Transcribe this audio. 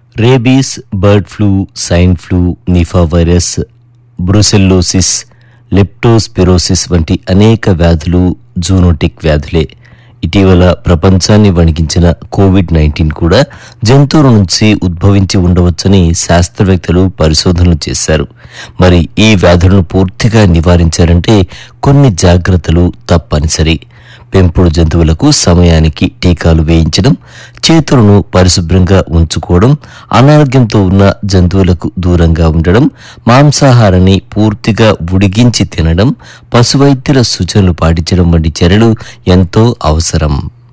rabies bird flu swine flu Nipah virus brucellosis leptospirosis వంటి అనేక వ్యాధులు జూనోటిక్ వ్యాధులే ఇటీవల ప్రపంచాన్ని వణికించిన కోవిడ్ నైన్టీన్ కూడా జంతువుల నుంచి ఉద్భవించి ఉండవచ్చని శాస్త్రవేత్తలు పరిశోధనలు చేశారు మరి ఈ వ్యాధులను పూర్తిగా నివారించాలంటే కొన్ని జాగ్రత్తలు తప్పనిసరి పెంపుడు జంతువులకు సమయానికి టీకాలు వేయించడం చేతులను పరిశుభ్రంగా ఉంచుకోవడం అనారోగ్యంతో ఉన్న జంతువులకు దూరంగా ఉండడం మాంసాహారాన్ని పూర్తిగా ఉడిగించి తినడం పశువైద్యుల సూచనలు పాటించడం వంటి చర్యలు ఎంతో అవసరం